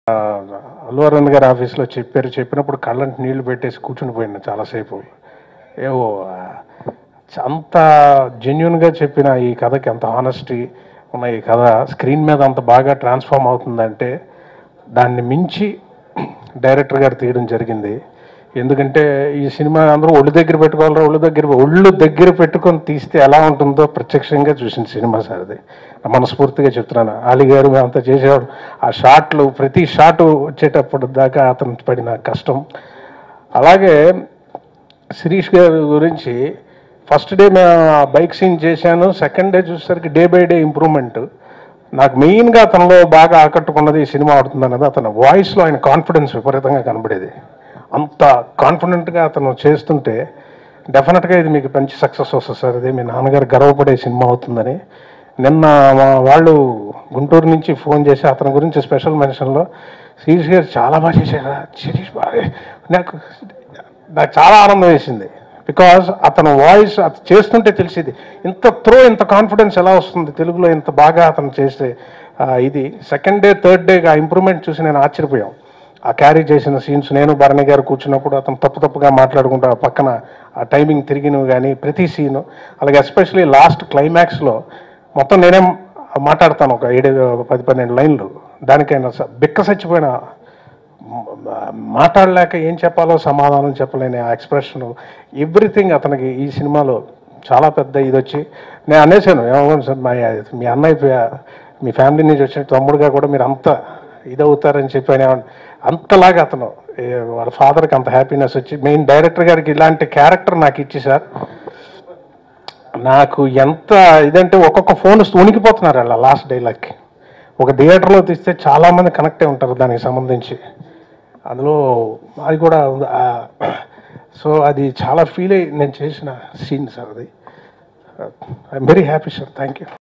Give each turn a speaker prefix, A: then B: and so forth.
A: అల్లు అరవింద్ గారి ఆఫీస్లో చెప్పారు చెప్పినప్పుడు కళ్ళంటి నీళ్లు పెట్టేసి కూర్చుని పోయినా చాలాసేపు ఏవో ఆ, అంత జెన్యున్గా చెప్పిన ఈ కథకి అంత హానెస్టీ ఉన్న ఈ కథ స్క్రీన్ మీద అంత బాగా ట్రాన్స్ఫార్మ్ అవుతుందంటే దాన్ని మించి డైరెక్టర్ గారు తీయడం జరిగింది ఎందుకంటే ఈ సినిమా అందరూ ఒళ్ళు దగ్గర పెట్టుకోవాలి ఒళ్ళు దగ్గర ఒళ్ళు దగ్గర పెట్టుకొని తీస్తే ఎలా ఉంటుందో ప్రత్యక్షంగా చూసిన సినిమా సార్ అది మనస్ఫూర్తిగా చెప్తున్నాను అలీ గారు అంతా చేసేవాడు ఆ షాట్లు ప్రతి షాటు వచ్చేటప్పుడు దాకా అతను పడిన కష్టం అలాగే శిరీష్ గారి గురించి ఫస్ట్ డే మేము ఆ బైక్ సీన్ చేశాను సెకండ్ డే చూసేసరికి డే బై డే ఇంప్రూవ్మెంట్ నాకు మెయిన్గా అతనిలో బాగా ఆకట్టుకున్నది ఈ సినిమా ఆడుతుంది అన్నది అతని వాయిస్లో ఆయన కాన్ఫిడెన్స్ విపరీతంగా కనబడేది అంత కాన్ఫిడెంట్గా అతను చేస్తుంటే డెఫినెట్గా ఇది మీకు మంచి సక్సెస్ వస్తుంది సార్ ఇది మీ నాన్నగారు గర్వపడే సినిమా అవుతుందని నిన్న మా వాళ్ళు గుంటూరు నుంచి ఫోన్ చేసి అతని గురించి స్పెషల్ మెన్షన్లో శిరీష్ గారు చాలా బాగా చేశారా శిరీష్ బాగా నాకు నాకు చాలా ఆనందం వేసింది బికాజ్ అతను వాయిస్ అతను చేస్తుంటే తెలిసింది ఇంత త్రో ఇంత కాన్ఫిడెన్స్ ఎలా వస్తుంది తెలుగులో ఇంత బాగా అతను చేసే ఆ, ఇది సెకండ్ డే థర్డ్ డే ఆ ఇంప్రూవ్మెంట్ చూసి నేను ఆశ్చర్యపోయాం ఆ క్యారీ చేసిన సీన్స్ నేను భరణి గారు కూర్చున్నప్పుడు అతను తప్పు తప్పుగా మాట్లాడుకుంటూ ఆ పక్కన ఆ టైమింగ్ తిరిగినవి కానీ ప్రతి సీను అలాగే ఎస్పెషలీ లాస్ట్ క్లైమాక్స్లో మొత్తం నేనే మాట్లాడతాను ఒక ఏడు ఒక పది పన్నెండు లైన్లు దానికైనా స- బిక్క చచ్చిపోయిన మ- మాట్లాడలేక ఏం చెప్పాలో సమాధానం చెప్పలేని ఆ ఎక్స్ప్రెషన్ ఎవ్రీథింగ్ అతనికి ఈ సినిమాలో చాలా పెద్ద ఇది వచ్చి నేను అనేసాను ఏమన్నా సార్ మా మీ అన్నయ్య ఫే- మీ ఫ్యామిలీ నుంచి వచ్చిన తమ్ముడుగా కూడా మీరు అంత ఇదవుతారని చెప్పి ఆయన అంతలాగా అతను ఏ, వాళ్ళ ఫాదర్కి అంత హ్యాపీనెస్ వచ్చి మెయిన్ డైరెక్టర్ గారికి ఇలాంటి క్యారెక్టర్ నాకు ఇచ్చి సార్ నాకు ఎంత ఇదంటే ఒక్కొక్క ఫోన్ ఉనికిపోతున్నారు అలా లాస్ట్ డైలాగ్కి ఒక థియేటర్లో తీస్తే చాలామంది కనెక్ట్ అయి ఉంటారు దానికి సంబంధించి అందులో అది కూడా సో అది చాలా ఫీల్ అయ్యి నేను చేసిన సీన్ సార్ అది I'm very happy sir thank you